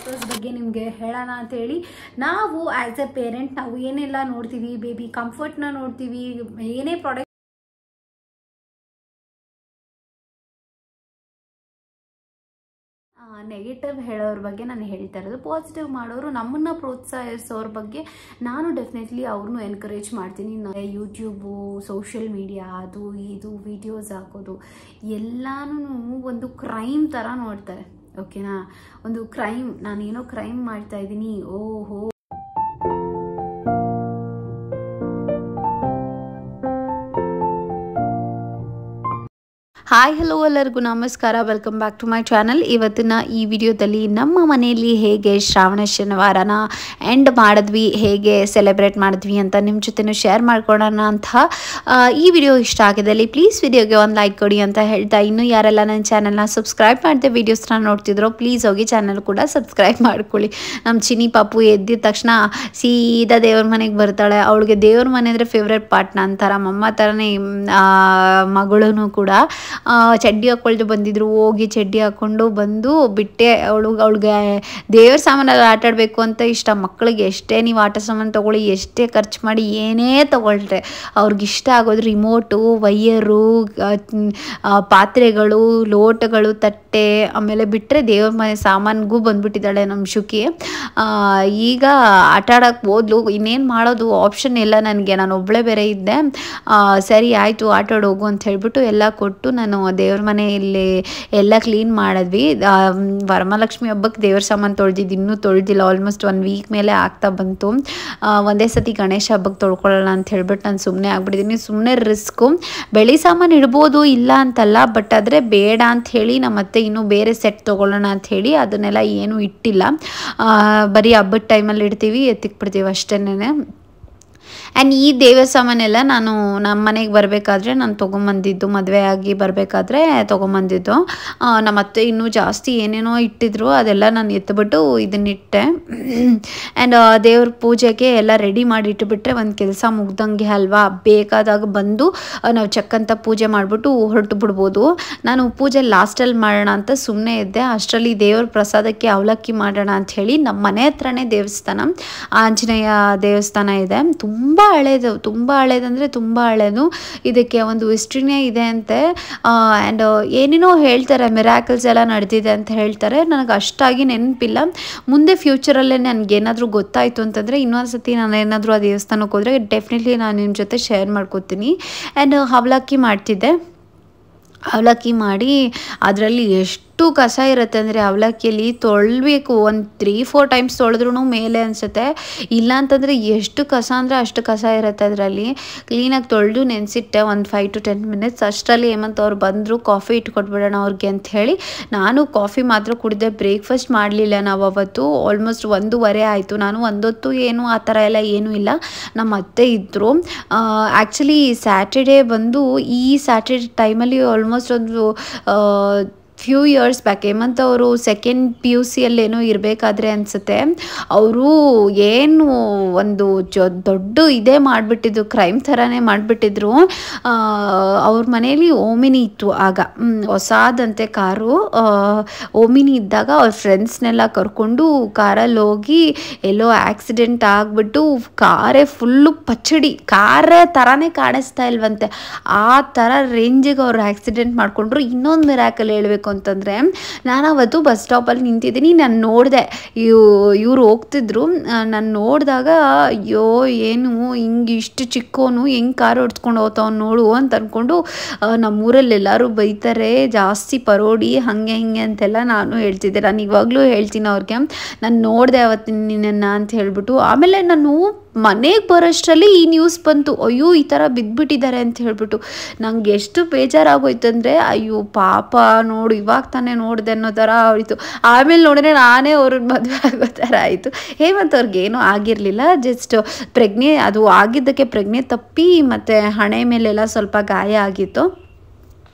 features ಬಗ್ಗೆ ನಿಮಗೆ ಹೇಳೋಣ ಅಂತೇಳಿ ನಾವು ಆ್ಯಸ್ ಎ ಪೇರೆಂಟ್ ನಾವು ಏನೆಲ್ಲ ನೋಡ್ತೀವಿ ಬೇಬಿ ಕಂಫರ್ಟ್ನ ನೋಡ್ತೀವಿ ಏನೇ ಪ್ರಾಡಕ್ಟ್ ನೆಗೆಟಿವ್ ಹೇಳೋರ ಬಗ್ಗೆ ನಾನು ಹೇಳ್ತಾ ಇರೋದು ಪಾಸಿಟಿವ್ ಮಾಡೋರು ನಮ್ಮನ್ನು ಪ್ರೋತ್ಸಾಹಿಸೋರ ಬಗ್ಗೆ ನಾನು ಡೆಫಿನೆಟ್ಲಿ ಅವ್ರನ್ನೂ ಎನ್ಕರೇಜ್ ಮಾಡ್ತೀನಿ ಯೂಟ್ಯೂಬು ಸೋಷಿಯಲ್ ಮೀಡಿಯಾ ಅದು ಇದು ವಿಡಿಯೋಸ್ ಹಾಕೋದು ಎಲ್ಲಾನು ಒಂದು ಕ್ರೈಮ್ ಥರ ನೋಡ್ತಾರೆ ಓಕೆನಾ ಒಂದು ಕ್ರೈಮ್ ನಾನೇನೋ ಕ್ರೈಮ್ ಮಾಡ್ತಾ ಇದ್ದೀನಿ ಓಹೋ ಹಾಯ್ ಹಲೋ ಎಲ್ಲರಿಗೂ ನಮಸ್ಕಾರ welcome back to my channel ಇವತ್ತಿನ ಈ ವಿಡಿಯೋದಲ್ಲಿ ನಮ್ಮ ಮನೆಯಲ್ಲಿ ಹೇಗೆ ಶ್ರಾವಣ ಶನಿವಾರನ ಎಂಡ್ ಮಾಡಿದ್ವಿ ಹೇಗೆ ಸೆಲೆಬ್ರೇಟ್ ಮಾಡಿದ್ವಿ ಅಂತ ನಿಮ್ಮ ಜೊತೆನೂ ಶೇರ್ ಮಾಡ್ಕೊಳ್ಳೋಣ ಅಂತ ಆ, ಈ ವಿಡಿಯೋ ಇಷ್ಟ ಆಗಿದ್ದಲ್ಲಿ ಪ್ಲೀಸ್ ವಿಡಿಯೋಗೆ ಒಂದು ಲೈಕ್ ಕೊಡಿ ಅಂತ ಹೇಳ್ತಾ ಇನ್ನೂ ಯಾರೆಲ್ಲ ನನ್ನ ಚಾನಲ್ನ ಸಬ್ಸ್ಕ್ರೈಬ್ ಮಾಡಿದೆ ವೀಡಿಯೋಸ್ನ ನೋಡ್ತಿದ್ರೋ ಪ್ಲೀಸ್ ಹೋಗಿ ಚಾನಲ್ ಕೂಡ ಸಬ್ಸ್ಕ್ರೈಬ್ ಮಾಡ್ಕೊಳ್ಳಿ ನಮ್ಮ ಚಿನಿ ಪಾಪು ಎದ್ದಿದ ತಕ್ಷಣ ಸೀದಾ ದೇವ್ರ ಮನೆಗೆ ಬರ್ತಾಳೆ ಅವಳಿಗೆ ದೇವ್ರ ಮನೆ ಅಂದರೆ ಫೇವ್ರೆಟ್ ಪಾರ್ಟ್ನ ಅಂತಾರ ಮಮ್ಮ ಥರನೇ ಮಗಳೂ ಕೂಡ ಆ, ಚಡ್ಡಿ ಹಾಕ್ಕೊಳ್ದು ಬಂದಿದ್ರು ಹೋಗಿ ಚಡ್ಡಿ ಹಾಕ್ಕೊಂಡು ಬಂದು ಬಿಟ್ಟೆ ಅವಳು ಅವಳಿಗೆ ದೇವ್ರ ಸಾಮಾನಲ್ಲಿ ಆಟ ಆಡಬೇಕು ಅಂತ ಇಷ್ಟ ಮಕ್ಕಳಿಗೆ ಎಷ್ಟೇ ನೀವು ಆಟ ಸಾಮಾನು ತೊಗೊಳ್ಳಿ ಎಷ್ಟೇ ಖರ್ಚು ಮಾಡಿ ಏನೇ ತೊಗೊಳ್ರೆ ಅವ್ರಿಗೆ ಇಷ್ಟ ಆಗೋದು ರಿಮೋಟು ವೈಯರು ಪಾತ್ರೆಗಳು ಲೋಟಗಳು ತಟ್ಟೆ ಆಮೇಲೆ ಬಿಟ್ಟರೆ ದೇವ್ರ ಮನೆ ಸಾಮಾನಿಗೂ ಬಂದ್ಬಿಟ್ಟಿದ್ದಾಳೆ ನಮ್ಮ ಶುಕಿ ಆ, ಈಗ ಆಟ ಆಡೋಕ್ಕೆ ಹೋದ್ಲು ಇನ್ನೇನು ಮಾಡೋದು ಆಪ್ಷನ್ ಇಲ್ಲ ನನಗೆ ನಾನು ಒಬ್ಬಳೇ ಬೇರೆ ಇದ್ದೆ ಆ, ಸರಿ ಆಯಿತು ಆಟ ಆಡ್ ಹೋಗು ಅಂತ ಹೇಳ್ಬಿಟ್ಟು ಎಲ್ಲ ಕೊಟ್ಟು ನಾನು ದೇವ್ರ ಮನೆಯಲ್ಲಿ ಎಲ್ಲ ಕ್ಲೀನ್ ಮಾಡಿದ್ವಿ ಆ, ವರಮಹಾಲಕ್ಷ್ಮಿ ಹಬ್ಬಕ್ಕೆ ದೇವ್ರ ಸಾಮಾನು ತೊಳೆದಿದ್ದು ಇನ್ನೂ ತೊಳೆದಿಲ್ಲ ಆಲ್ಮೋಸ್ಟ್ ಒನ್ ವೀಕ್ ಮೇಲೆ ಆಗ್ತಾ ಬಂತು ಆ, ಒಂದೇ ಸತಿ ಗಣೇಶ ಹಬ್ಬಕ್ಕೆ ತೊಳ್ಕೊಳ್ಳೋಣ ಅಂತ ಹೇಳ್ಬಿಟ್ಟು ನಾನು ಸುಮ್ಮನೆ ಆಗ್ಬಿಟ್ಟಿದ್ದೀನಿ ಸುಮ್ಮನೆ ರಿಸ್ಕು ಬೆಳಿ ಸಾಮಾನು ಇಡ್ಬೋದು ಇಲ್ಲ ಅಂತಲ್ಲ ಬಟ್ ಆದರೆ ಬೇಡ ಅಂತ ಹೇಳಿ ನಮ್ಮ ಅತ್ತೆ ಇನ್ನೂ ಬೇರೆ ಸೆಟ್ ತೊಗೊಳ್ಳೋಣ ಅಂತ ಹೇಳಿ ಅದನ್ನೆಲ್ಲ ಏನೂ ಇಟ್ಟಿಲ್ಲ ಆ, ಬರೀ ಹಬ್ಬದ ಟೈಮಲ್ಲಿ ಇಡ್ತೀವಿ ಎತ್ತಿಕ್ಬಿಡ್ತೀವಿ ಅಷ್ಟೇನೆ ಆ್ಯಂಡ್ ಈ ದೇವ ಸಾಮಾನೆಲ್ಲ ನಾನು ನಮ್ಮ ಮನೆಗೆ ಬರಬೇಕಾದ್ರೆ ನಾನು ತೊಗೊಂಬಂದಿದ್ದು ಮದುವೆ ಆಗಿ ಬರಬೇಕಾದ್ರೆ ತೊಗೊಂಬಂದಿದ್ದು ಆ, ನಮ್ಮ ಅತ್ತೆ ಇನ್ನೂ ಜಾಸ್ತಿ ಏನೇನೋ ಇಟ್ಟಿದ್ರು ಅದೆಲ್ಲ ನಾನು ಎತ್ಬಿಟ್ಟು ಇದನ್ನಿಟ್ಟೆ ಆ್ಯಂಡ್ ದೇವ್ರ ಪೂಜೆಗೆ ಎಲ್ಲ ರೆಡಿ ಮಾಡಿ ಇಟ್ಬಿಟ್ರೆ ಒಂದು ಕೆಲಸ ಮುಗ್ದಂಗೆ ಅಲ್ವಾ ಬೇಕಾದಾಗ ಬಂದು ಆ, ನಾವು ಚಕ್ಕಂತ ಪೂಜೆ ಮಾಡಿಬಿಟ್ಟು ಹೊರಟು ಬಿಡ್ಬೋದು ನಾನು ಪೂಜೆ ಲಾಸ್ಟಲ್ಲಿ ಮಾಡೋಣ ಅಂತ ಸುಮ್ಮನೆ ಇದ್ದೆ ಅಷ್ಟರಲ್ಲಿ ದೇವ್ರ ಪ್ರಸಾದಕ್ಕೆ ಅವಲಕ್ಕಿ ಮಾಡೋಣ ಅಂತ ಹೇಳಿ ನಮ್ಮ ಮನೆ ಹತ್ರನೇ ದೇವಸ್ಥಾನ ಆಂಜನೇಯ ದೇವಸ್ಥಾನ ಇದೆ ತುಂಬ ಹಳೇದು ತುಂಬ ಹಳೇದಂದರೆ ತುಂಬ ಹಳೇದು ಇದಕ್ಕೆ ಒಂದು ಹಿಸ್ಟ್ರಿನೇ ಇದೆ ಅಂತೆ ಆ್ಯಂಡ್ ಏನೇನೋ ಹೇಳ್ತಾರೆ ಮಿರಾಕಲ್ಸ್ ಎಲ್ಲ ನಡೆದಿದೆ ಅಂತ ಹೇಳ್ತಾರೆ ನನಗೆ ಅಷ್ಟಾಗಿ ನೆನಪಿಲ್ಲ ಮುಂದೆ ಫ್ಯೂಚರಲ್ಲೇ ನನಗೇನಾದರೂ ಗೊತ್ತಾಯಿತು ಅಂತಂದರೆ ಇನ್ನೊಂದು ಸತಿ ನಾನು ಏನಾದರೂ ಆ ದೇವಸ್ಥಾನಕ್ಕೆ ಹೋದರೆ ಡೆಫಿನೆಟ್ಲಿ ನಾನು ನಿಮ್ಮ ಜೊತೆ ಶೇರ್ ಮಾಡ್ಕೋತೀನಿ ಆ್ಯಂಡ್ ಅವಲಕ್ಕಿ ಮಾಡ್ತಿದ್ದೆ ಅವಲಕ್ಕಿ ಮಾಡಿ ಅದರಲ್ಲಿ ಎಷ್ಟು ಕಸ ಇರುತ್ತೆ ಅಂದರೆ ಅವಲಕ್ಕಿಯಲ್ಲಿ ತೊಳ್ಬೇಕು ಒಂದು ತ್ರೀ ಫೋರ್ ಟೈಮ್ಸ್ ತೊಳೆದ್ರೂ ಮೇಲೆ ಅನಿಸುತ್ತೆ ಇಲ್ಲ ಅಂತಂದರೆ ಎಷ್ಟು ಕಸ ಅಂದರೆ ಅಷ್ಟು ಕಸ ಇರುತ್ತೆ ಅದರಲ್ಲಿ ಕ್ಲೀನಾಗಿ ತೊಳೆದು ನೆನೆಸಿಟ್ಟೆ ಒಂದು ಫೈವ್ ಟು ಟೆನ್ ಮಿನಿಟ್ಸ್ ಅಷ್ಟರಲ್ಲಿ ಹೇಮಂತ್ ಅವ್ರು ಬಂದರು ಕಾಫಿ ಇಟ್ಕೊಟ್ಬಿಡೋಣ ಅವ್ರಿಗೆ ಅಂತ ಹೇಳಿ ನಾನು ಕಾಫಿ ಮಾತ್ರ ಕುಡಿದೆ ಬ್ರೇಕ್ಫಾಸ್ಟ್ ಮಾಡಲಿಲ್ಲ ನಾವು ಅವತ್ತು ಆಲ್ಮೋಸ್ಟ್ ಒಂದೂವರೆ ಆಯಿತು ನಾನು ಒಂದೊತ್ತು ಏನು ಆ ಥರ ಎಲ್ಲ ಏನೂ ಇಲ್ಲ ನಮ್ಮ ಅತ್ತೆ ಇದ್ದರು ಆ್ಯಕ್ಚುಲಿ ಸ್ಯಾಟರ್ಡೇ ಬಂದು ಈ ಸ್ಯಾಟರ್ಡೆ ಟೈಮಲ್ಲಿ ಆಲ್ಮೋಸ್ಟ್ ಒಂದು ಆ, ಫ್ಯೂ ಇಯರ್ಸ್ ಬ್ಯಾಕ್ ಹೇಮಂತ್ ಅವರು ಸೆಕೆಂಡ್ ಪಿ ಯು ಸಿಯಲ್ಲೇನೋ ಇರಬೇಕಾದ್ರೆ ಅನಿಸುತ್ತೆ ಅವರು ಏನು ಒಂದು ಜೊ ದೊಡ್ಡ ಇದೇ ಮಾಡಿಬಿಟ್ಟಿದ್ರು ಕ್ರೈಮ್ ಥರನೇ ಮಾಡಿಬಿಟ್ಟಿದ್ರು ಅವ್ರ ಮನೇಲಿ ಓಮಿನಿ ಇತ್ತು ಆಗ ಹ್ಮ್, ಹೊಸಾದಂತೆ ಕಾರು ಆ, ಓಮಿನಿ ಇದ್ದಾಗ ಅವ್ರ ಫ್ರೆಂಡ್ಸ್ನೆಲ್ಲ ಕರ್ಕೊಂಡು ಕಾರಲ್ಲಿ ಹೋಗಿ ಎಲ್ಲೋ ಆಕ್ಸಿಡೆಂಟ್ ಆಗಿಬಿಟ್ಟು ಕಾರೇ ಫುಲ್ಲು ಪಚ್ಚಡಿ ಕಾರ ಥರನೇ ಕಾಣಿಸ್ತಾ ಇಲ್ವಂತೆ ಆ ಥರ ರೇಂಜಿಗೆ ಅವ್ರು ಆಕ್ಸಿಡೆಂಟ್ ಮಾಡಿಕೊಂಡ್ರು ಇನ್ನೊಂದು ಮಿರಾಕಲ್ ಹೇಳಬೇಕು ಅಂತಂದರೆ ನಾನು ಅವತ್ತು ಬಸ್ ಸ್ಟಾಪಲ್ಲಿ ನಿಂತಿದ್ದೀನಿ ನಾನು ನೋಡಿದೆ ಇವ್ ಇವ್ರು ಹೋಗ್ತಿದ್ರು ನಾನು ನೋಡಿದಾಗ ಅಯ್ಯೋ ಏನು ಹಿಂಗೆ ಇಷ್ಟು ಚಿಕ್ಕೋನು ಹೆಂಗೆ ಕಾರ್ ಓಡಿಸ್ಕೊಂಡು ಹೋಗ್ತಾವ್ ನೋಡು ಅಂತ ಅಂದ್ಕೊಂಡು ನಮ್ಮೂರಲ್ಲಿ ಎಲ್ಲರೂ ಬೈತಾರೆ ಜಾಸ್ತಿ ಪರೋಡಿ ಹಾಗೆ ಹಿಂಗೆ ಅಂತೆಲ್ಲ ನಾನು ಹೇಳ್ತಿದ್ದೆ ನಾನು ಇವಾಗಲೂ ಹೇಳ್ತೀನಿ ಅವ್ರಿಗೆ ನಾನು ನೋಡಿದೆ ಅವತ್ತಿನ ನಿನ್ನನ್ನು ಅಂತ ಹೇಳ್ಬಿಟ್ಟು ಆಮೇಲೆ ನಾನು ಮನೆಗೆ ಬರೋಷ್ಟರಲ್ಲಿ ಈ ನ್ಯೂಸ್ ಬಂತು ಅಯ್ಯೋ ಈ ಥರ ಬಿದ್ದುಬಿಟ್ಟಿದ್ದಾರೆ ಅಂತ ಹೇಳ್ಬಿಟ್ಟು ನಂಗೆ ಎಷ್ಟು ಬೇಜಾರಾಗೋಯ್ತು ಅಂದರೆ ಅಯ್ಯೋ ಪಾಪ ನೋಡು ಇವಾಗ ತಾನೇ ನೋಡಿದೆ ಅನ್ನೋ ಥರ ಆಯಿತು ಆಮೇಲೆ ನೋಡಿದ್ರೆ ನಾನೇ ಅವ್ರನ್ನ ಮದುವೆ ಆಗೋ ಥರ ಆಯಿತು ಹೇಮಂತ್ ಅವ್ರಿಗೆ ಏನೂ ಆಗಿರಲಿಲ್ಲ ಜಸ್ಟ್ ಪ್ರಜ್ಞೆ ಅದು ಆಗಿದ್ದಕ್ಕೆ ಪ್ರಜ್ಞೆ ತಪ್ಪಿ ಮತ್ತು ಹಣೆ ಮೇಲೆಲ್ಲ ಸ್ವಲ್ಪ ಗಾಯ ಆಗಿತ್ತು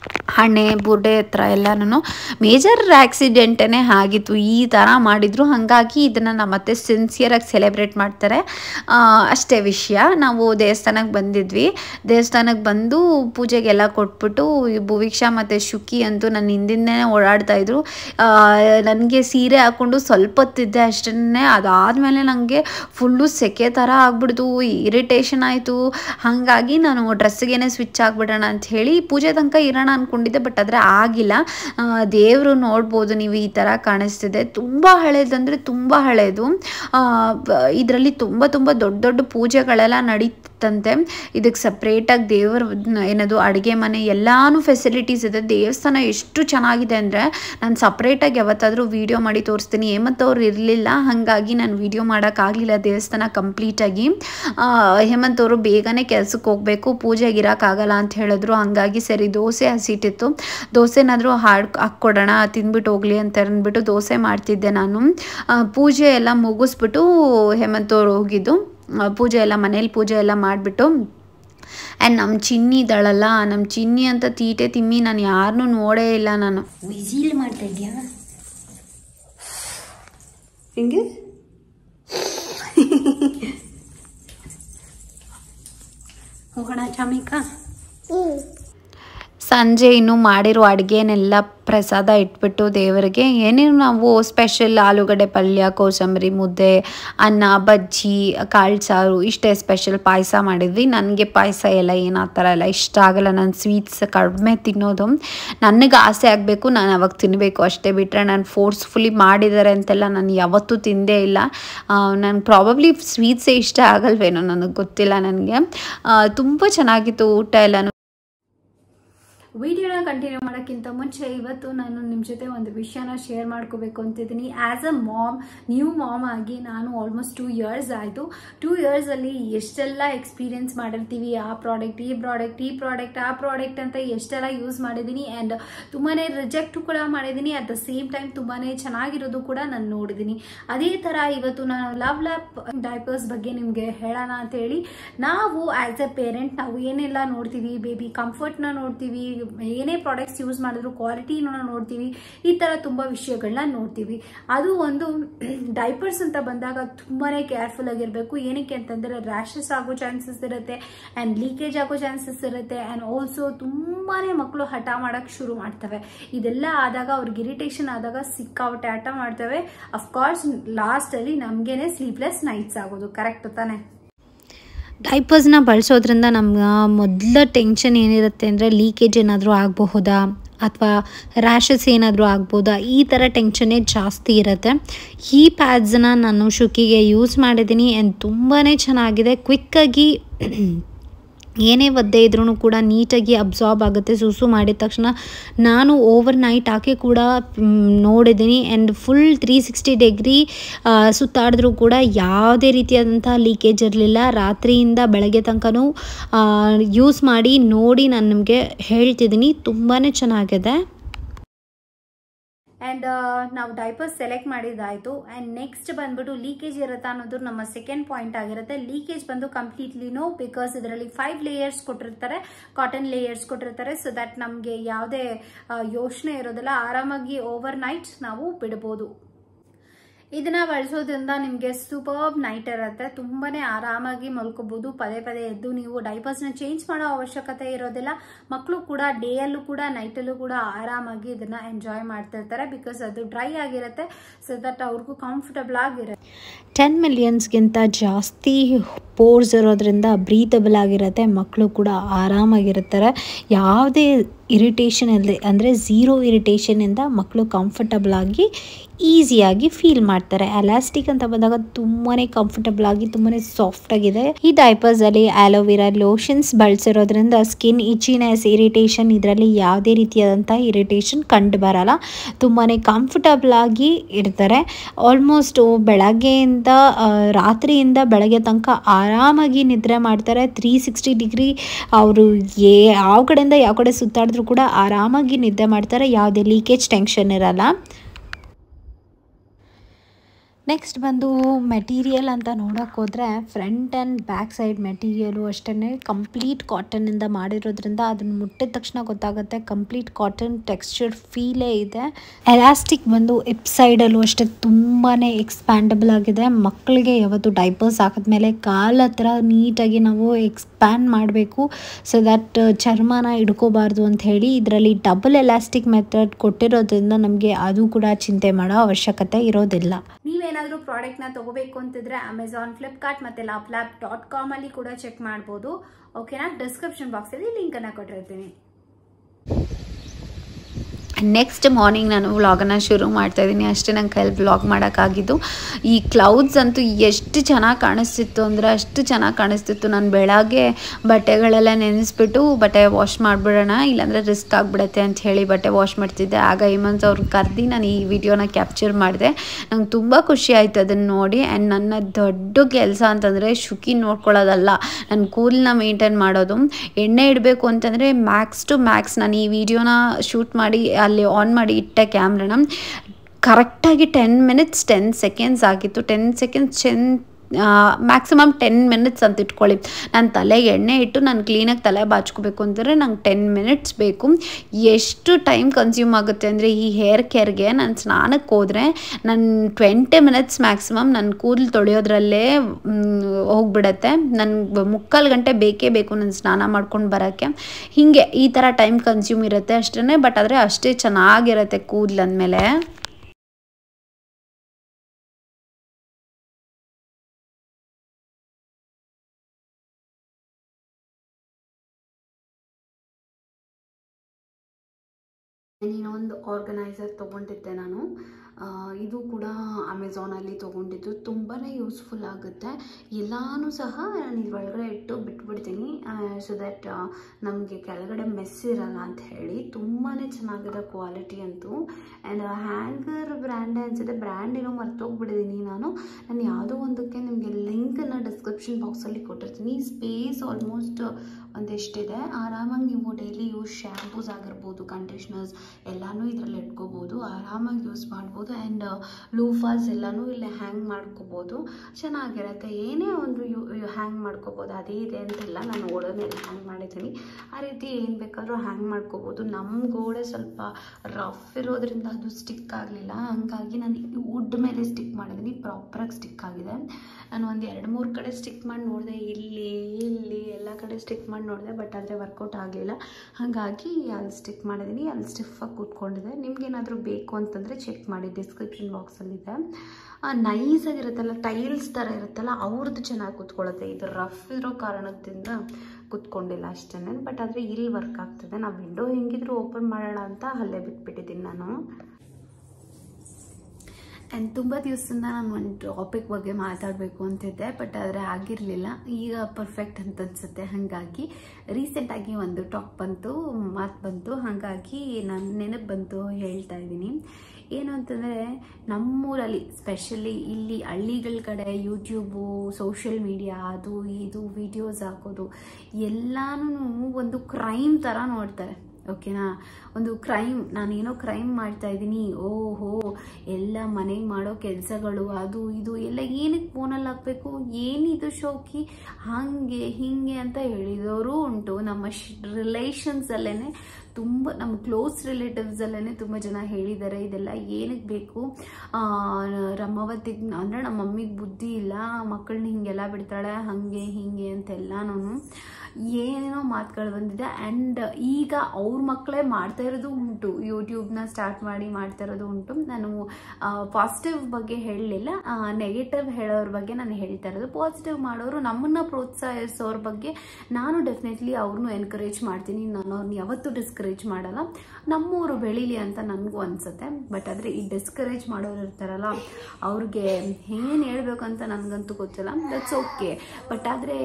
ಹಣೆ ಬುರ್ಡೆ ಹತ್ರ ಎಲ್ಲನೂ ಮೇಜರ್ ಆಕ್ಸಿಡೆಂಟೇ ಆಗಿತ್ತು ಈ ಥರ ಮಾಡಿದ್ರು ಹಾಗಾಗಿ ಇದನ್ನು ನಮ್ಮ ಮತ್ತೆ ಸಿನ್ಸಿಯರಾಗಿ ಸೆಲೆಬ್ರೇಟ್ ಮಾಡ್ತಾರೆ ಆ, ಅಷ್ಟೇ ವಿಷಯ ನಾವು ದೇವಸ್ಥಾನಕ್ಕೆ ಬಂದಿದ್ವಿ ದೇವಸ್ಥಾನಕ್ಕೆ ಬಂದು ಪೂಜೆಗೆಲ್ಲ ಕೊಟ್ಬಿಟ್ಟು ಈ ಭುವಿಕ್ಷಾ ಮತ್ತು ಶುಕಿ ಅಂತೂ ನನ್ನ ಹಿಂದಿಂದನೇ ಓಡಾಡ್ತಾ ಇದ್ರು ನನಗೆ ಸೀರೆ ಹಾಕ್ಕೊಂಡು ಸ್ವಲ್ಪ ಹೊತ್ತಿದ್ದೆ ಅಷ್ಟೇ ಅದಾದಮೇಲೆ ನನಗೆ ಫುಲ್ಲು ಸೆಕೆ ಥರ ಆಗ್ಬಿಡ್ತು ಇರಿಟೇಷನ್ ಆಯಿತು ಹಾಗಾಗಿ ನಾನು ಡ್ರೆಸ್ಸಿಗೇನೆ ಸ್ವಿಚ್ ಆಗಿಬಿಡೋಣ ಅಂತ ಹೇಳಿ ಪೂಜೆ ತನಕ ಇರೋಣ ಅಂದ್ಕೊಂಡಿದ್ದೆ ಬಟ್ ಆದರೆ ಆಗಿಲ್ಲ ದೇವರು ನೋಡ್ಬೋದು ನೀವು ಈ ಥರ ಕಾಣಿಸ್ತಿದೆ ತುಂಬ ಹಳೇದಂದರೆ ತುಂಬ ಹಳೇದು ಇದರಲ್ಲಿ ತುಂಬ ತುಂಬ ದೊಡ್ಡ ದೊಡ್ಡ ಪೂಜೆಗಳೆಲ್ಲ ನಡೀತಂತೆ ಇದಕ್ಕೆ ಸಪ್ರೇಟಾಗಿ ದೇವರ ಏನದು ಅಡುಗೆ ಮನೆ ಎಲ್ಲಾನು ಫೆಸಿಲಿಟೀಸ್ ಇದೆ ದೇವಸ್ಥಾನ ಎಷ್ಟು ಚೆನ್ನಾಗಿದೆ ಅಂದರೆ ನಾನು ಸಪ್ರೇಟಾಗಿ ಯಾವತ್ತಾದರೂ ವೀಡಿಯೋ ಮಾಡಿ ತೋರಿಸ್ತೀನಿ ಹೇಮಂತ್ ಅವ್ರು ಇರಲಿಲ್ಲ ಹಾಗಾಗಿ ನಾನು ವೀಡಿಯೋ ಮಾಡೋಕ್ಕಾಗಲಿಲ್ಲ ದೇವಸ್ಥಾನ ಕಂಪ್ಲೀಟಾಗಿ ಹೇಮಂತ್ ಅವರು ಬೇಗನೆ ಕೆಲ್ಸಕ್ಕೆ ಹೋಗಬೇಕು ಪೂಜೆಗೆ ಇರೋಕ್ಕಾಗಲ್ಲ ಅಂತ ಹೇಳಿದ್ರು ಹಂಗಾಗಿ ಸರಿ ದೋಸೆ ಹಸಿಟ್ಟಿತ್ತು ದೋಸೆನಾದರೂ ಹಾಡ್ ಹಾಕ್ಕೊಡೋಣ ತಿಂದ್ಬಿಟ್ಟು ಹೋಗ್ಲಿ ಅಂತ ಅಂದ್ಬಿಟ್ಟು ದೋಸೆ ಮಾಡ್ತಿದ್ದೆ ನಾನು ಆ, ಪೂಜೆ ಎಲ್ಲ ಮುಗಿಸ್ಬಿಟ್ಟು ಹೇಮಂತ್ ಅವ್ರು ಹೋಗಿದ್ದು ಆ, ಪೂಜೆ ಎಲ್ಲ ಮನೇಲಿ ಪೂಜೆ ಎಲ್ಲ ಮಾಡಿಬಿಟ್ಟು ಆ್ಯಂಡ್ ನಮ್ಮ ಚಿನ್ನಿ ಇದ್ದಾಳಲ್ಲ ನಮ್ಮ ಚಿನ್ನಿ ಅಂತ ತೀಟೆ ತಿಮ್ಮಿ ನಾನು ಯಾರನ್ನೂ ನೋಡೇ ಇಲ್ಲ ನಾನು ವಿಸಿಲ್ ಮಾಡ್ತಾ ಇದೆಯಾ ಹಿಂಗೆ ಹೋಗೋಣ ಚಮಿಕಾ ಸಂಜೆ ಇನ್ನು ಮಾಡಿರೋ ಅಡುಗೆನೆಲ್ಲ ಪ್ರಸಾದ ಇಟ್ಬಿಟ್ಟು ದೇವರಿಗೆ ಏನೇನು ನಾವು ಸ್ಪೆಷಲ್ ಆಲೂಗಡ್ಡೆ ಪಲ್ಯ ಕೋಸಂಬರಿ ಮುದ್ದೆ ಅನ್ನ ಬಜ್ಜಿ ಕಾಳು ಸಾರು ಇಷ್ಟೇ ಸ್ಪೆಷಲ್ ಪಾಯಸ ಮಾಡಿದ್ವಿ ನನಗೆ ಪಾಯಸ ಎಲ್ಲ ಏನು ಆ ಥರ ಎಲ್ಲ ಇಷ್ಟ ಆಗಲ್ಲ ನಾನು ಸ್ವೀಟ್ಸ್ ಕಡಿಮೆ ತಿನ್ನೋದು ನನಗೆ ಆಸೆ ಆಗಬೇಕು ನಾನು ಅವಾಗ ತಿನ್ನಬೇಕು ಅಷ್ಟೇ ಬಿಟ್ಟರೆ ನಾನು ಫೋರ್ಸ್ಫುಲಿ ಮಾಡಿದ್ದಾರೆ ಅಂತೆಲ್ಲ ನಾನು ಯಾವತ್ತೂ ತಿಂದೇ ಇಲ್ಲ ನನಗೆ ಪ್ರಾಬಬ್ಲಿ ಸ್ವೀಟ್ಸೇ ಇಷ್ಟ ಆಗಲ್ವೇನೋ ನನಗೆ ಗೊತ್ತಿಲ್ಲ ನನಗೆ ತುಂಬ ಚೆನ್ನಾಗಿತ್ತು ಊಟ ಎಲ್ಲನೂ ವಿಡಿಯೋನ ಕಂಟಿನ್ಯೂ ಮಾಡೋಕ್ಕಿಂತ ಮುಂಚೆ ಇವತ್ತು ನಾನು ನಿಮ್ಮ ಜೊತೆ ಒಂದು ವಿಷಯನ ಶೇರ್ ಮಾಡ್ಕೋಬೇಕು ಅಂತಿದ್ದೀನಿ as a mom new mom ಆಗಿ ನಾನು ಆಲ್ಮೋಸ್ಟ್ ಟೂ ಇಯರ್ಸ್ ಆಯಿತು ಟೂ ಇಯರ್ಸಲ್ಲಿ ಎಷ್ಟೆಲ್ಲ ಎಕ್ಸ್ಪೀರಿಯನ್ಸ್ ಮಾಡಿರ್ತೀವಿ ಆ ಪ್ರಾಡಕ್ಟ್ ಈ ಪ್ರಾಡಕ್ಟ್ ಈ ಪ್ರಾಡಕ್ಟ್ ಆ ಪ್ರಾಡಕ್ಟ್ ಅಂತ ಎಷ್ಟೆಲ್ಲ ಯೂಸ್ ಮಾಡಿದ್ದೀನಿ ಆ್ಯಂಡ್ ತುಂಬಾ ರಿಜೆಕ್ಟ್ ಕೂಡ ಮಾಡಿದ್ದೀನಿ ಅಟ್ ದ ಸೇಮ್ ಟೈಮ್ ತುಂಬಾ ಚೆನ್ನಾಗಿರೋದು ಕೂಡ ನಾನು ನೋಡಿದ್ದೀನಿ ಅದೇ ಥರ ಇವತ್ತು ನಾನು ಲವ್ ಲ್ಯಾಪ್ ಡೈಪರ್ಸ್ ಬಗ್ಗೆ ನಿಮಗೆ ಹೇಳೋಣ ಅಂತ ಹೇಳಿ ನಾವು ಆ್ಯಸ್ ಎ ಪೇರೆಂಟ್ ನಾವು ಏನೆಲ್ಲ ನೋಡ್ತೀವಿ ಬೇಬಿ ಕಂಫರ್ಟ್ನ ನೋಡ್ತೀವಿ ಏನೇ ಪ್ರಾಡಕ್ಟ್ಸ್ ಯೂಸ್ ಮಾಡಿದ್ರು ಕ್ವಾಲಿಟಿನ ನೋಡ್ತೀವಿ ಈ ಥರ ತುಂಬ ವಿಷಯಗಳನ್ನ ನೋಡ್ತೀವಿ ಅದು ಒಂದು ಡೈಪರ್ಸ್ ಅಂತ ಬಂದಾಗ ತುಂಬಾ ಕೇರ್ಫುಲ್ ಆಗಿರಬೇಕು ಏನಕ್ಕೆ ಅಂತಂದರೆ ರ್ಯಾಷಸ್ ಆಗೋ ಚಾನ್ಸಸ್ ಇರುತ್ತೆ ಆ್ಯಂಡ್ ಲೀಕೇಜ್ ಆಗೋ ಚಾನ್ಸಸ್ ಇರುತ್ತೆ ಆ್ಯಂಡ್ ಆಲ್ಸೋ ತುಂಬಾ ಮಕ್ಕಳು ಹಠ ಮಾಡೋಕ್ಕೆ ಶುರು ಮಾಡ್ತವೆ ಇದೆಲ್ಲ ಆದಾಗ ಅವ್ರಿಗೆ ಇರಿಟೇಷನ್ ಆದಾಗ ಸಿಕ್ಕಾಪಟ್ಟೆ ಹಠ ಮಾಡ್ತವೆ ಅಫ್ಕೋರ್ಸ್ ಲಾಸ್ಟಲ್ಲಿ ನಮಗೇನೆ ಸ್ಲೀಪ್ಲೆಸ್ ನೈಟ್ಸ್ ಆಗೋದು ಕರೆಕ್ಟ್ ತಾನೆ ಡೈಪರ್ಸ್ನ ಬಳಸೋದ್ರಿಂದ ನಮ್ಗೆ ಮೊದಲ ಟೆನ್ಷನ್ ಏನಿರುತ್ತೆ ಅಂದರೆ ಲೀಕೇಜ್ ಏನಾದರೂ ಆಗಬಹುದಾ ಅಥವಾ ರ್ಯಾಷಸ್ ಏನಾದರೂ ಆಗ್ಬೋದಾ ಈ ಥರ ಟೆನ್ಷನ್ನೇ ಜಾಸ್ತಿ ಇರುತ್ತೆ ಈ ಪ್ಯಾಡ್ಸನ್ನ ನಾನು ಶುಕಿಗೆ ಯೂಸ್ ಮಾಡಿದ್ದೀನಿ ಆ್ಯಂಡ್ ತುಂಬಾ ಚೆನ್ನಾಗಿದೆ ಕ್ವಿಕ್ಕಾಗಿ ಏನೇ ಒದ್ದೆ ಇದ್ರೂ ಕೂಡ ನೀಟಾಗಿ ಅಬ್ಸಾರ್ಬ್ ಆಗುತ್ತೆ ಸುಸು ಮಾಡಿದ ತಕ್ಷಣ ನಾನು ಓವರ್ ನೈಟ್ ಹಾಕಿ ಕೂಡ ಮ್, ನೋಡಿದ್ದೀನಿ and full three sixty degree ಸುತ್ತಾಡಿದ್ರೂ ಕೂಡ ಯಾವುದೇ ರೀತಿಯಾದಂಥ ಲೀಕೇಜ್ ಇರಲಿಲ್ಲ ರಾತ್ರಿಯಿಂದ ಬೆಳಗ್ಗೆ ತನಕನೂ ಯೂಸ್ ಮಾಡಿ ನೋಡಿ ನಾನು ನಿಮಗೆ ಹೇಳ್ತಿದ್ದೀನಿ ತುಂಬಾ ಚೆನ್ನಾಗಿದೆ ಆ್ಯಂಡ್ ನಾವು ಡೈಪರ್ಸ್ ಸೆಲೆಕ್ಟ್ ಮಾಡಿದ್ದಾಯಿತು ಆ್ಯಂಡ್ ನೆಕ್ಸ್ಟ್ ಬಂದ್ಬಿಟ್ಟು ಲೀಕೇಜ್ ಇರುತ್ತಾ ಅನ್ನೋದು ನಮ್ಮ ಸೆಕೆಂಡ್ ಪಾಯಿಂಟ್ ಆಗಿರುತ್ತೆ ಲೀಕೇಜ್ ಬಂದು ಕಂಪ್ಲೀಟ್ಲಿ ನೋ ಬಿಕಾಸ್ ಇದರಲ್ಲಿ ಫೈವ್ ಲೇಯರ್ಸ್ ಕೊಟ್ಟಿರ್ತಾರೆ ಕಾಟನ್ ಲೇಯರ್ಸ್ ಕೊಟ್ಟಿರ್ತಾರೆ ಸೊ ದಟ್ ನಮಗೆ ಯಾವುದೇ ಯೋಚನೆ ಇರೋದಿಲ್ಲ ಆರಾಮಾಗಿ ಓವರ್ ನೈಟ್ ನಾವು ಬಿಡ್ಬೋದು ಇದನ್ನ ಬಳಸೋದ್ರಿಂದ ನಿಮಗೆ ಸೂಪರ್ಬ್ ನೈಟ್ ಇರುತ್ತೆ ತುಂಬಾನೇ ಆರಾಮಾಗಿ ಮಲ್ಕೋಬಹುದು ಪದೇ ಪದೇ ಎದ್ದು ನೀವು ಡೈಪರ್ಸ್ನ ಚೇಂಜ್ ಮಾಡೋ ಅವಶ್ಯಕತೆ ಇರೋದಿಲ್ಲ ಮಕ್ಕಳು ಕೂಡ ಡೇಯಲ್ಲೂ ಕೂಡ ನೈಟಲ್ಲೂ ಕೂಡ ಆರಾಮಾಗಿ ಇದನ್ನ ಎಂಜಾಯ್ ಮಾಡ್ತಿರ್ತಾರೆ ಬಿಕಾಸ್ ಅದು ಡ್ರೈ ಆಗಿರುತ್ತೆ ಸೊ ದಟ್ ಅವ್ರಿಗೂ ಕಂಫರ್ಟಬಲ್ ಆಗಿರುತ್ತೆ ಟೆನ್ ಮಿಲಿಯನ್ಸ್ಗಿಂತ ಜಾಸ್ತಿ ಪೋರ್ಸ್ ಇರೋದ್ರಿಂದ ಬ್ರೀತಬಲ್ ಆಗಿರುತ್ತೆ ಮಕ್ಕಳು ಕೂಡ ಆರಾಮಾಗಿರ್ತಾರೆ ಯಾವುದೇ ಇರಿಟೇಷನ್ ಇಲ್ಲದೆ ಅಂದರೆ ಝೀರೋ ಇರಿಟೇಷನಿಂದ ಮಕ್ಕಳು ಕಂಫರ್ಟಬಲ್ ಆಗಿ ಈಸಿಯಾಗಿ ಫೀಲ್ ಮಾಡ್ತಾರೆ ಎಲಾಸ್ಟಿಕ್ ಅಂತ ಬಂದಾಗ ತುಂಬಾ ಕಂಫರ್ಟಬಲ್ ಆಗಿ ತುಂಬಾ ಸಾಫ್ಟ್ ಆಗಿದೆ ಈ ಡೈಪರ್ಸ್ ಅಲ್ಲಿ ಆಲೋವೆರಾ ಲೋಷನ್ಸ್ ಬಳಸಿರೋದ್ರಿಂದ ಸ್ಕಿನ್ ಇಚಿನೆಸ್ ಇರಿಟೇಷನ್ ಇದರಲ್ಲಿ ಯಾವುದೇ ರೀತಿಯಾದಂಥ ಇರಿಟೇಷನ್ ಕಂಡು ಬರಲ್ಲ ತುಂಬಾ ಕಂಫರ್ಟಬಲ್ ಆಗಿ ಇರ್ತಾರೆ ಆಲ್ಮೋಸ್ಟ್ ಬೆಳಗ್ಗೆಯಿಂದ ಆ, ರಾತ್ರಿಯಿಂದ ಬೆಳಗ್ಗೆ ತನಕ ಆರಾಮಾಗಿ ನಿದ್ರೆ ಮಾಡ್ತಾರೆ ತ್ರೀ ಸಿಕ್ಸ್ಟಿ ಡಿಗ್ರಿ ಅವರು ಏ ಯಾವ ಕಡೆಯಿಂದ ಯಾವ ಕಡೆ ಸುತ್ತಾಡಿದ್ರು ಕೂಡ ಆರಾಮಾಗಿ ನಿದ್ದೆ ಮಾಡ್ತಾರೆ ಯಾವುದೇ ಲೀಕೇಜ್ ಟೆನ್ಷನ್ ಇರಲ್ಲ ನೆಕ್ಸ್ಟ್ ಬಂದು ಮೆಟೀರಿಯಲ್ ಅಂತ ನೋಡೋಕೆ ಹೋದರೆ front and back side material ಅಷ್ಟೇ ಕಂಪ್ಲೀಟ್ ಕಾಟನ್ನಿಂದ ಮಾಡಿರೋದ್ರಿಂದ ಅದನ್ನು ಮುಟ್ಟಿದ ತಕ್ಷಣ ಗೊತ್ತಾಗುತ್ತೆ ಕಂಪ್ಲೀಟ್ ಕಾಟನ್ ಟೆಕ್ಸ್ಚರ್ ಫೀಲೇ ಇದೆ ಎಲಾಸ್ಟಿಕ್ ಬಂದು ಇಪ್ ಸೈಡಲ್ಲೂ ಅಷ್ಟೇ ತುಂಬಾ ಎಕ್ಸ್ಪ್ಯಾಂಡಬಲ್ ಆಗಿದೆ ಮಕ್ಕಳಿಗೆ ಯಾವತ್ತು ಡೈಪರ್ಸ್ ಹಾಕಿದ್ಮೇಲೆ ಕಾಲ ಹತ್ರ ನೀಟಾಗಿ ನಾವು ಎಕ್ಸ್ಪ್ಯಾಂಡ್ ಮಾಡಬೇಕು ಸೊ ದಟ್ ಚರ್ಮನ ಹಿಡ್ಕೋಬಾರ್ದು ಅಂತ ಹೇಳಿ ಇದರಲ್ಲಿ ಡಬಲ್ ಎಲಾಸ್ಟಿಕ್ ಮೆಥಡ್ ಕೊಟ್ಟಿರೋದ್ರಿಂದ ನಮಗೆ ಅದು ಕೂಡ ಚಿಂತೆ ಮಾಡೋ ಅವಶ್ಯಕತೆ ಇರೋದಿಲ್ಲ ನೀವೇನಾದರೂ ಪ್ರಾಡಕ್ಟ್ನ ತಗೋಬೇಕು ಅಂತಿದ್ರೆ ಅಮೆಝಾನ್ ಫ್ಲಿಪ್ಕಾರ್ಟ್ ಮತ್ತು ಲಾಪ್ ಲ್ಯಾಪ್ ಡಾಟ್ ಕಾಮಲ್ಲಿ ಕೂಡ ಚೆಕ್ ಮಾಡ್ಬೋದು ಓಕೆನಾ ಡಿಸ್ಕ್ರಿಪ್ಷನ್ ಬಾಕ್ಸಲ್ಲಿ ಲಿಂಕನ್ನು ಕೊಟ್ಟಿರ್ತೀನಿ ನೆಕ್ಸ್ಟ್ ಮಾರ್ನಿಂಗ್ ನಾನು ವ್ಲಾಗನ್ನು ಶುರು ಮಾಡ್ತಾ ಇದ್ದೀನಿ ಅಷ್ಟೇ ನನ್ನ ಕೈಯಲ್ಲಿ ವ್ಲಾಗ್ ಮಾಡೋಕ್ಕಾಗಿದ್ದು ಈ ಕ್ಲೌಡ್ಸ್ ಅಂತೂ ಎಷ್ಟು ಚೆನ್ನಾಗಿ ಕಾಣಿಸ್ತಿತ್ತು ಅಂದರೆ ಅಷ್ಟು ಚೆನ್ನಾಗಿ ಕಾಣಿಸ್ತಿತ್ತು ನಾನು ಬೆಳಗ್ಗೆ ಬಟ್ಟೆಗಳೆಲ್ಲ ನೆನೆಸ್ಬಿಟ್ಟು ಬಟ್ಟೆ ವಾಶ್ ಮಾಡಿಬಿಡೋಣ ಇಲ್ಲಾಂದರೆ ರಿಸ್ಕ್ ಆಗಿಬಿಡತ್ತೆ ಅಂತ ಹೇಳಿ ಬಟ್ಟೆ ವಾಶ್ ಮಾಡ್ತಿದ್ದೆ ಆಗ ಹೇಮಂತ್ ಅವ್ರನ್ನ ಕರೆದು ನಾನು ಈ ವಿಡಿಯೋನ ಕ್ಯಾಪ್ಚರ್ ಮಾಡಿದೆ ನಂಗೆ ತುಂಬ ಖುಷಿ ಆಯಿತು ಅದನ್ನು ನೋಡಿ ಆ್ಯಂಡ್ ನನ್ನ ದೊಡ್ಡ ಕೆಲಸ ಅಂತಂದರೆ ಶುಕಿ ನೋಡ್ಕೊಳ್ಳೋದಲ್ಲ ನನ್ನ ಕೂದಲನ್ನ ಮೇಂಟೈನ್ ಮಾಡೋದು ಎಣ್ಣೆ ಇಡಬೇಕು ಅಂತಂದರೆ ಮ್ಯಾಕ್ಸ್ ಟು ಮ್ಯಾಕ್ಸ್ ನಾನು ಈ ವಿಡಿಯೋನ ಶೂಟ್ ಮಾಡಿ ಅಲ್ಲಿ ಆನ್ ಮಾಡಿ ಇಟ್ಟೆ ಕ್ಯಾಮ್ರನ ಕರೆಕ್ಟಾಗಿ ಟೆನ್ ಮಿನಿಟ್ಸ್ ಟೆನ್ ಸೆಕೆಂಡ್ಸ್ ಆಗಿತ್ತು ten seconds ten maximum ten minutes ಅಂತ ಇಟ್ಕೊಳ್ಳಿ ನಾನು ತಲೆಗೆ ಎಣ್ಣೆ ಇಟ್ಟು ನಾನು ಕ್ಲೀನಾಗಿ ತಲೆ ಬಾಚ್ಕೋಬೇಕು ಅಂತಂದರೆ ನಂಗೆ ಟೆನ್ ಮಿನಿಟ್ಸ್ ಬೇಕು ಎಷ್ಟು ಟೈಮ್ ಕನ್ಸ್ಯೂಮ್ ಆಗುತ್ತೆ ಅಂದರೆ ಈ ಹೇರ್ ಕೇರ್ಗೆ ನಾನು ಸ್ನಾನಕ್ಕೆ ಹೋದರೆ ನನ್ನ ಟ್ವೆಂಟಿ ಮಿನಿಟ್ಸ್ ಮ್ಯಾಕ್ಸಿಮಮ್ ನನ್ನ ಕೂದಲು ತೊಳೆಯೋದ್ರಲ್ಲೇ ಹೋಗ್ಬಿಡತ್ತೆ ನನಗೆ ಮುಕ್ಕಾಲು ಗಂಟೆ ಬೇಕೇ ಬೇಕು ನಾನು ಸ್ನಾನ ಮಾಡ್ಕೊಂಡು ಬರೋಕ್ಕೆ ಹೀಗೆ ಈ ಥರ ಟೈಮ್ ಕನ್ಸ್ಯೂಮ್ ಇರುತ್ತೆ ಅಷ್ಟೇ ಬಟ್ ಆದರೆ ಅಷ್ಟೇ ಚೆನ್ನಾಗಿರುತ್ತೆ ಕೂದಲು ಅಂದಮೇಲೆ ಇನ್ನೊಂದು ಆರ್ಗನೈಸರ್ ತೊಗೊಂಡಿದ್ದೆ ನಾನು ಇದು ಕೂಡ ಅಮೆಝಾನಲ್ಲಿ ತೊಗೊಂಡಿದ್ದು ತುಂಬಾ ಯೂಸ್ಫುಲ್ ಆಗುತ್ತೆ ಎಲ್ಲನೂ ಸಹ ನಾನು ಇದ್ರೊಳಗಡೆ ಇಟ್ಟು ಬಿಟ್ಬಿಡ್ತೀನಿ ಸೊ ದಟ್ ನಮಗೆ ಕೆಳಗಡೆ ಮೆಸ್ ಇರಲ್ಲ ಅಂತ ಹೇಳಿ ತುಂಬಾ ಚೆನ್ನಾಗಿದೆ ಕ್ವಾಲಿಟಿ ಅಂತೂ ಆ್ಯಂಡ್ ಹ್ಯಾಂಗರ್ ಬ್ರ್ಯಾಂಡ್ ಅನಿಸುತ್ತೆ ಬ್ರ್ಯಾಂಡ್ ಏನೋ ಮರ್ತೋಗ್ಬಿಟ್ಟಿದ್ದೀನಿ ನಾನು ನಾನು ಯಾವುದೋ ಒಂದಕ್ಕೆ ನಿಮಗೆ ಲಿಂಕನ್ನು ಡಿಸ್ಕ್ರಿಪ್ಷನ್ ಬಾಕ್ಸಲ್ಲಿ ಕೊಟ್ಟಿರ್ತೀನಿ ಸ್ಪೇಸ್ ಆಲ್ಮೋಸ್ಟ್ ಒಂದೆಷ್ಟಿದೆ ಆರಾಮಾಗಿ ನೀವು ಡೈಲಿ ಯೂಸ್ ಶ್ಯಾಂಪೂಸ್ ಆಗಿರ್ಬೋದು ಕಂಡೀಷ್ನರ್ಸ್ ಎಲ್ಲನೂ ಇದರಲ್ಲಿ ಇಟ್ಕೋಬೋದು ಆರಾಮಾಗಿ ಯೂಸ್ ಮಾಡ್ಬೋದು ಆ್ಯಂಡ್ ಲೂಫಾಸ್ ಎಲ್ಲನೂ ಇಲ್ಲಿ ಹ್ಯಾಂಗ್ ಮಾಡ್ಕೋಬೋದು ಚೆನ್ನಾಗಿರುತ್ತೆ ಏನೇ ಒಂದು ಯು ಹ್ಯಾಂಗ್ ಮಾಡ್ಕೋಬೋದು ಅದೇ ಇದೆ ಅಂತಿಲ್ಲ ನಾನು ಓಡೋದ್ಮೇಲೆ ಹ್ಯಾಂಗ್ ಮಾಡಿದ್ದೀನಿ ಆ ರೀತಿ ಏನು ಬೇಕಾದರೂ ಹ್ಯಾಂಗ್ ಮಾಡ್ಕೋಬೋದು ನಮ್ಮ ಗೋಡೆ ಸ್ವಲ್ಪ ರಫ್ ಇರೋದ್ರಿಂದ ಅದು ಸ್ಟಿಕ್ ಆಗಲಿಲ್ಲ ಹಂಗಾಗಿ ನಾನು ವುಡ್ ಮೇಲೆ ಸ್ಟಿಕ್ ಮಾಡಿದ್ದೀನಿ ಪ್ರಾಪರಾಗಿ ಸ್ಟಿಕ್ ಆಗಿದೆ ನಾನು ಒಂದು ಎರಡು ಮೂರು ಕಡೆ ಸ್ಟಿಕ್ ಮಾಡಿ ನೋಡಿದೆ ಇಲ್ಲಿ ಇಲ್ಲಿ ಎಲ್ಲ ಕಡೆ ಸ್ಟಿಕ್ ಮಾಡಿ ನೋಡಿದೆ ಬಟ್ ಆದರೆ ವರ್ಕೌಟ್ ಆಗಲಿಲ್ಲ ಹಾಗಾಗಿ ಅಲ್ಲಿ ಸ್ಟಿಕ್ ಮಾಡಿದ್ದೀನಿ ಅಲ್ಲಿ ಸ್ಟಿಫಾಗಿ ಕೂತ್ಕೊಂಡಿದೆ ನಿಮ್ಗೇನಾದರೂ ಬೇಕು ಅಂತಂದರೆ ಚೆಕ್ ಮಾಡಿ ಡಿಸ್ಕ್ರಿಪ್ಷನ್ ಬಾಕ್ಸಲ್ಲಿದೆ ನೈಸಾಗಿರುತ್ತಲ್ಲ ಟೈಲ್ಸ್ ಥರ ಇರುತ್ತಲ್ಲ ಅವ್ರದ್ದು ಚೆನ್ನಾಗಿ ಕೂತ್ಕೊಳ್ಳುತ್ತೆ ಇದು ರಫ್ ಇರೋ ಕಾರಣದಿಂದ ಕೂತ್ಕೊಂಡಿಲ್ಲ ಅಷ್ಟೇ ಬಟ್ ಆದರೆ ಇಲ್ಲಿ ವರ್ಕ್ ಆಗ್ತದೆ ನಾವು ವಿಂಡೋ ಹೆಂಗಿದ್ರು ಓಪನ್ ಮಾಡೋಣ ಅಂತ ಅಲ್ಲೇ ಬಿಟ್ಬಿಟ್ಟಿದ್ದೀನಿ ನಾನು ಆ್ಯಂಡ್ ತುಂಬ ದಿವಸದಿಂದ ನಾನು ಒಂದು ಟಾಪಿಕ್ ಬಗ್ಗೆ ಮಾತಾಡಬೇಕು ಅಂತಿದ್ದೆ ಬಟ್ ಆದರೆ ಆಗಿರಲಿಲ್ಲ ಈಗ ಪರ್ಫೆಕ್ಟ್ ಅಂತ ಅನ್ಸುತ್ತೆ ಹಾಗಾಗಿ ರೀಸೆಂಟಾಗಿ ಒಂದು ಟಾಕ್ ಬಂತು ಮಾತು ಬಂತು ಹಾಗಾಗಿ ನಾನು ನೆನಪು ಬಂತು ಹೇಳ್ತಾ ಇದ್ದೀನಿ ಏನು ಅಂತಂದರೆ ನಮ್ಮೂರಲ್ಲಿ ಸ್ಪೆಷಲಿ ಇಲ್ಲಿ ಹಳ್ಳಿಗಳ ಕಡೆ ಯೂಟ್ಯೂಬು ಸೋಷಿಯಲ್ ಮೀಡಿಯಾ ಅದು ಇದು ವಿಡಿಯೋಸ್ ಹಾಕೋದು ಎಲ್ಲನೂ ಒಂದು ಕ್ರೈಮ್ ಥರ ನೋಡ್ತಾರೆ ಓಕೆನಾ ಒಂದು ಕ್ರೈಮ್ ನಾನೇನೋ ಕ್ರೈಮ್ ಮಾಡ್ತಾ ಇದ್ದೀನಿ ಓಹೋ ಎಲ್ಲ ಮನೆಗೆ ಮಾಡೋ ಕೆಲಸಗಳು ಅದು ಇದು ಎಲ್ಲ ಏನಕ್ಕೆ ಫೋನಲ್ಲಿ ಹಾಕಬೇಕು ಏನಿದು ಶೋಕಿ ಹಾಗೆ ಹೀಗೆ ಅಂತ ಹೇಳಿದವರು ಉಂಟು ನಮ್ಮ ರಿಲೇಷನ್ಸಲ್ಲೇ ತುಂಬ ನಮ್ಮ ಕ್ಲೋಸ್ ರಿಲೇಟಿವ್ಸಲ್ಲೇ ತುಂಬ ಜನ ಹೇಳಿದ್ದಾರೆ ಇದೆಲ್ಲ ಏನಕ್ಕೆ ಬೇಕು ರಮ್ಮವತ್ತಿಗೆ ಅಂದರೆ ನಮ್ಮ ಮಮ್ಮಿಗೆ ಬುದ್ಧಿ ಇಲ್ಲ ಮಕ್ಕಳನ್ನ ಹಿಂಗೆಲ್ಲ ಬಿಡ್ತಾಳೆ ಹಾಗೆ ಹೀಗೆ ಅಂತೆಲ್ಲನೂ ಏನೇನೋ ಮಾತುಗಳು ಬಂದಿದೆ ಆ್ಯಂಡ್ ಈಗ ಅವ್ರ ಮಕ್ಕಳೇ ಮಾಡ್ತಾ ಇರೋದು ಉಂಟು ಯೂಟ್ಯೂಬ್ನ ಸ್ಟಾರ್ಟ್ ಮಾಡಿ ಮಾಡ್ತಾ ಇರೋದು ಉಂಟು ನಾನು ಪಾಸಿಟಿವ್ ಬಗ್ಗೆ ಹೇಳಲಿಲ್ಲ ನೆಗೆಟಿವ್ ಹೇಳೋರ ಬಗ್ಗೆ ನಾನು ಹೇಳ್ತಾ ಇರೋದು ಪಾಸಿಟಿವ್ ಮಾಡೋರು ನಮ್ಮನ್ನು ಪ್ರೋತ್ಸಾಹಿಸೋರ ಬಗ್ಗೆ ನಾನು ಡೆಫಿನೆಟ್ಲಿ ಅವ್ರನ್ನೂ ಎನ್ಕರೇಜ್ ಮಾಡ್ತೀನಿ ನಾನು ಅವ್ರನ್ನ ಯಾವತ್ತೂ ಡಿಸ್ಕರೇಜ್ ಮಾಡಲ್ಲ ನಮ್ಮೂರು ಬೆಳೀಲಿ ಅಂತ ನನಗೂ ಅನಿಸುತ್ತೆ ಬಟ್ ಆದರೆ ಈ ಡಿಸ್ಕರೇಜ್ ಮಾಡೋರು ಇರ್ತಾರಲ್ಲ ಅವ್ರಿಗೆ ಏನು ಹೇಳ್ಬೇಕಂತ ನನಗಂತೂ ಗೊತ್ತಿಲ್ಲ ದಟ್ಸ್ ಓಕೆ ಬಟ್ ಆದರೆ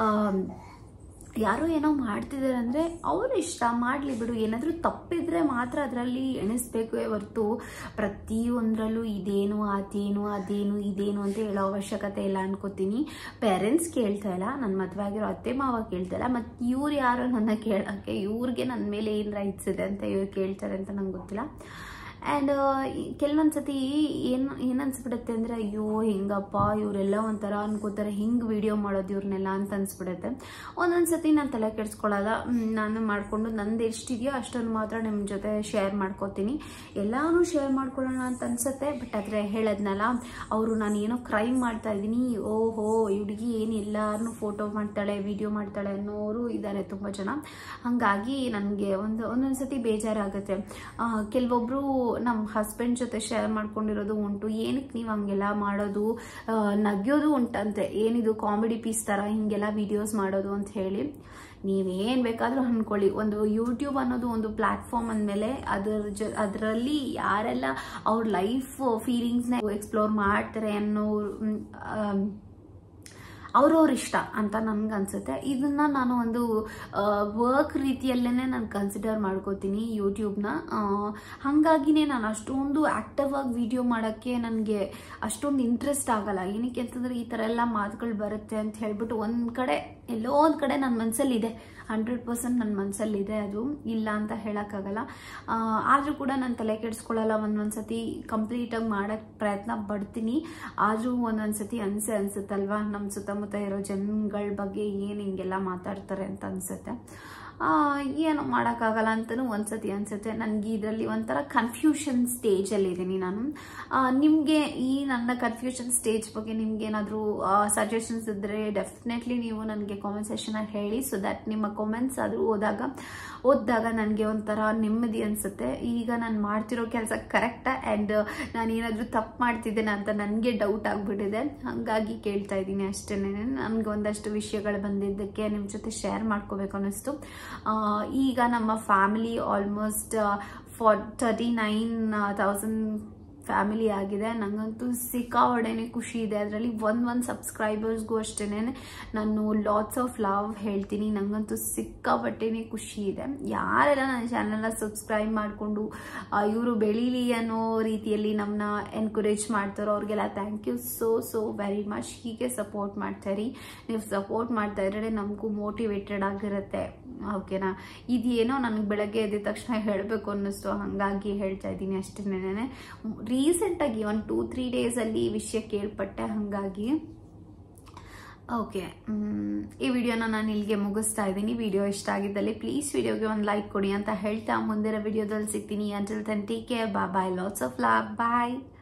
ಯಾರೋ ಏನೋ ಮಾಡ್ತಿದ್ದಾರೆ ಅಂದರೆ ಅವ್ರ ಇಷ್ಟ ಮಾಡಲಿ ಬಿಡು ಏನಾದರೂ ತಪ್ಪಿದ್ರೆ ಮಾತ್ರ ಅದರಲ್ಲಿ ಎಣಿಸ್ಬೇಕು ಹೊರತು ಪ್ರತಿಯೊಂದರಲ್ಲೂ ಇದೇನು ಅದೇನು ಅದೇನು ಇದೇನು ಅಂತ ಹೇಳೋ ಅವಶ್ಯಕತೆ ಇಲ್ಲ ಅನ್ಕೋತೀನಿ ಪೇರೆಂಟ್ಸ್ ಕೇಳ್ತಾ ಇಲ್ಲ ನನ್ನ ಮದುವೆ ಆಗಿರೋ ಅತ್ತೆ ಮಾವ ಕೇಳ್ತಾ ಇಲ್ಲ ಮತ್ತು ಇವ್ರು ಯಾರು ನನ್ನ ಕೇಳೋಕ್ಕೆ ಇವ್ರಿಗೆ ನನ್ನ ಮೇಲೆ ಏನು ರೈಟ್ಸ್ ಇದೆ ಅಂತ ಇವ್ರು ಕೇಳ್ತಾರೆ ಅಂತ ನಂಗೆ ಗೊತ್ತಿಲ್ಲ ಆ್ಯಂಡ್ ಕೆಲವೊಂದು ಸತಿ ಏನು ಏನು ಅನ್ಸ್ಬಿಡುತ್ತೆ ಅಂದರೆ ಅಯ್ಯೋ ಹೆಂಗಪ್ಪ ಇವರೆಲ್ಲ ಒಂಥರ ಅನ್ಕೋತಾರೆ ಹಿಂಗೆ ವಿಡಿಯೋ ಮಾಡೋದು ಇವ್ರನ್ನೆಲ್ಲ ಅಂತ ಅನ್ಸ್ಬಿಡುತ್ತೆ ಒಂದೊಂದು ಸತಿ ನಾನು ತಲೆ ಕೆಡಿಸ್ಕೊಳ್ಳಲ್ಲ ಮ್, ನಾನು ಮಾಡಿಕೊಂಡು ನಂದು ಎಷ್ಟಿದೆಯೋ ಅಷ್ಟನ್ನು ಮಾತ್ರ ನಿಮ್ಮ ಜೊತೆ ಶೇರ್ ಮಾಡ್ಕೋತೀನಿ ಎಲ್ಲಾನು ಶೇರ್ ಮಾಡ್ಕೊಳ್ಳೋಣ ಅಂತ ಅನ್ಸುತ್ತೆ ಬಟ್ ಆದರೆ ಹೇಳದ್ನಲ್ಲ ಅವರು ನಾನು ಏನೋ ಕ್ರೈಮ್ ಮಾಡ್ತಾ ಇದ್ದೀನಿ ಓಹೋ ಈ ಹುಡುಗಿ ಏನು ಎಲ್ಲಾರನ್ನೂ ಫೋಟೋ ಮಾಡ್ತಾಳೆ ವಿಡಿಯೋ ಮಾಡ್ತಾಳೆ ಅನ್ನೋರು ಇದ್ದಾರೆ ತುಂಬ ಜನ ಹಾಗಾಗಿ ನನಗೆ ಒಂದು ಒಂದೊಂದು ಸತಿ ಬೇಜಾರಾಗುತ್ತೆ ಆ, ಕೆಲವೊಬ್ರು ನಮ್ಮ ಹಸ್ಬೆಂಡ್ ಜೊತೆ ಶೇರ್ ಮಾಡ್ಕೊಂಡಿರೋದು ಉಂಟು ಏನಕ್ಕೆ ನೀವು ಹಂಗೆಲ್ಲ ಮಾಡೋದು ಆ, ನಗ್ಯೋದು ಉಂಟಂತೆ ಏನಿದು ಕಾಮಿಡಿ ಪೀಸ್ ಥರ ಹಿಂಗೆಲ್ಲ ವಿಡಿಯೋಸ್ ಮಾಡೋದು ಅಂತ ಹೇಳಿ ನೀವೇನು ಬೇಕಾದರೂ ಅಂದ್ಕೊಳ್ಳಿ ಒಂದು ಯೂಟ್ಯೂಬ್ ಅನ್ನೋದು ಒಂದು ಪ್ಲ್ಯಾಟ್ಫಾರ್ಮ್ ಅಂದಮೇಲೆ ಅದರ ಜೊ ಅದರಲ್ಲಿ ಯಾರೆಲ್ಲ ಅವ್ರ ಲೈಫ್ ಫೀಲಿಂಗ್ಸ್ನ ಎಕ್ಸ್ಪ್ಲೋರ್ ಮಾಡ್ತಾರೆ ಅನ್ನೋ ಮ್, ಆಮ್, ಅವ್ರವ್ರ ಇಷ್ಟ ಅಂತ ನನ್ಗೆ ಅನ್ಸುತ್ತೆ ಇದನ್ನ ನಾನು ಒಂದು ವರ್ಕ್ ರೀತಿಯಲ್ಲೇ ನಾನು ಕನ್ಸಿಡರ್ ಮಾಡ್ಕೋತೀನಿ ಯೂಟ್ಯೂಬ್ನ ಹಾಗಾಗಿನೇ ನಾನು ಅಷ್ಟೊಂದು ಆ್ಯಕ್ಟಿವ್ ಆಗಿ ವಿಡಿಯೋ ಮಾಡೋಕ್ಕೆ ನನಗೆ ಅಷ್ಟೊಂದು ಇಂಟ್ರೆಸ್ಟ್ ಆಗಲ್ಲ ಏನಕ್ಕೆ ಅಂತಂದರೆ ಈ ಥರ ಎಲ್ಲ ಮಾತುಗಳು ಬರುತ್ತೆ ಅಂತ ಹೇಳ್ಬಿಟ್ಟು ಒಂದು ಕಡೆ ಎಲ್ಲೋ ಒಂದು ಕಡೆ ನನ್ನ ಮನಸ್ಸಲ್ಲಿದೆ ಹಂಡ್ರೆಡ್ ಪರ್ಸೆಂಟ್ ನನ್ನ ಮನಸ್ಸಲ್ಲಿದೆ ಅದು ಇಲ್ಲ ಅಂತ ಹೇಳೋಕ್ಕಾಗಲ್ಲ ಆದರೂ ಕೂಡ ನಾನು ತಲೆ ಕೆಡಿಸ್ಕೊಳ್ಳಲ್ಲ ಒಂದೊಂದು ಸತಿ ಕಂಪ್ಲೀಟಾಗಿ ಮಾಡೋಕ್ಕೆ ಪ್ರಯತ್ನ ಪಡ್ತೀನಿ ಆದರೂ ಒಂದೊಂದು ಸತಿ ಅನಿಸೆ ಅನಿಸುತ್ತಲ್ವಾ ನಮ್ಮ ಸುತ್ತಮುತ್ತ ಇರೋ ಜನಗಳ ಬಗ್ಗೆ ಏನು ಹಿಂಗೆಲ್ಲ ಮಾತಾಡ್ತಾರೆ ಅಂತ ಅನಿಸುತ್ತೆ ಏನು ಮಾಡೋಕ್ಕಾಗಲ್ಲ ಅಂತಲೂ ಒಂದ್ಸತಿ ಅನಿಸುತ್ತೆ ನನಗೆ ಇದರಲ್ಲಿ ಒಂಥರ ಕನ್ಫ್ಯೂಷನ್ ಸ್ಟೇಜಲ್ಲಿದ್ದೀನಿ ನಾನು ನಿಮಗೆ ಈ ನನ್ನ ಕನ್ಫ್ಯೂಷನ್ ಸ್ಟೇಜ್ ಬಗ್ಗೆ ನಿಮ್ಗೆ ಏನಾದರೂ ಸಜೆಷನ್ಸ್ ಇದ್ದರೆ ಡೆಫಿನೆಟ್ಲಿ ನೀವು ನನಗೆ ಕಾಮೆಂಟ್ ಸೆಷನಲ್ಲಿ ಹೇಳಿ ಸೊ ದಟ್ ನಿಮ್ಮ ಕಾಮೆಂಟ್ಸ್ ಆದರೂ ಓದಾಗ ಓದಿದಾಗ ನನಗೆ ಒಂಥರ ನೆಮ್ಮದಿ ಅನಿಸುತ್ತೆ ಈಗ ನಾನು ಮಾಡ್ತಿರೋ ಕೆಲಸ ಕರೆಕ್ಟಾ ಆ್ಯಂಡ್ ನಾನು ಏನಾದರೂ ತಪ್ಪು ಮಾಡ್ತಿದ್ದೇನೆ ಅಂತ ನನಗೆ ಡೌಟ್ ಆಗಿಬಿಟ್ಟಿದೆ ಹಾಗಾಗಿ ಕೇಳ್ತಾ ಇದ್ದೀನಿ ಅಷ್ಟೇ ನನಗೆ ಒಂದಷ್ಟು ವಿಷಯಗಳು ಬಂದಿದ್ದಕ್ಕೆ ನಿಮ್ಮ ಜೊತೆ ಶೇರ್ ಮಾಡ್ಕೋಬೇಕು ಅನ್ನಿಸ್ತು ಆ, ಈಗ ನಮ್ಮ family almost for thirty nine thousand family ಆಗಿದೆ ನನಗಂತೂ ಸಿಕ್ಕಾಪಟ್ಟೆನೇ ಖುಷಿ ಇದೆ ಅದರಲ್ಲಿ ಒಂದು ಒಂದು ಸಬ್ಸ್ಕ್ರೈಬರ್ಸ್ಗೂ ಅಷ್ಟೇ ನಾನು ಲಾಟ್ಸ್ ಆಫ್ ಲವ್ ಹೇಳ್ತೀನಿ ನನಗಂತೂ ಸಿಕ್ಕಾಪಟ್ಟೆನೇ ಖುಷಿ ಇದೆ ಯಾರೆಲ್ಲ ನನ್ನ ಚಾನಲ್ನ ಸಬ್ಸ್ಕ್ರೈಬ್ ಮಾಡಿಕೊಂಡು ಇವರು ಬೆಳೀಲಿ ಅನ್ನೋ ರೀತಿಯಲ್ಲಿ ನಮ್ಮನ್ನ ಎನ್ಕರೇಜ್ ಮಾಡ್ತಾರೋ ಅವ್ರಿಗೆಲ್ಲ thank you so so very much ಹೀಗೆ ಸಪೋರ್ಟ್ ಮಾಡ್ತಾರಿ ನೀವು ಸಪೋರ್ಟ್ ಮಾಡ್ತಾ ಇದ್ರೆ ನಮಗೂ ಮೋಟಿವೇಟೆಡ್ ಆಗಿರುತ್ತೆ ಓಕೆನಾ ಇದೇನೋ ನನಗೆ ಬೆಳಗ್ಗೆ ಎದ್ದ ತಕ್ಷಣ ಹೇಳಬೇಕು ಅನ್ನಿಸ್ತು ಹಾಗಾಗಿ ಹೇಳ್ತಾ ಇದ್ದೀನಿ ಅಷ್ಟೇನೆ ರೀಸೆಂಟಾಗಿ ಒಂದು ಟೂ ತ್ರೀ ಡೇಸಲ್ಲಿ ಈ ವಿಷಯ ಕೇಳ್ಪಟ್ಟೆ ಹಾಗಾಗಿ ಓಕೆ ಈ ವಿಡಿಯೋನ ನಾನು ಇಲ್ಲಿಗೆ ಮುಗಿಸ್ತಾ ಇದ್ದೀನಿ ವಿಡಿಯೋ ಇಷ್ಟ ಆಗಿದ್ದಲ್ಲಿ ಪ್ಲೀಸ್ ವಿಡಿಯೋಗೆ ಒಂದು ಲೈಕ್ ಕೊಡಿ ಅಂತ ಹೇಳ್ತಾ ಮುಂದಿನ ವಿಡಿಯೋದಲ್ಲಿ ಸಿಗ್ತೀನಿ ಅಂಟಿಲ್ ತನ್ ಟೇಕ್ ಕೇರ್ ಬಾ bye lots of love bye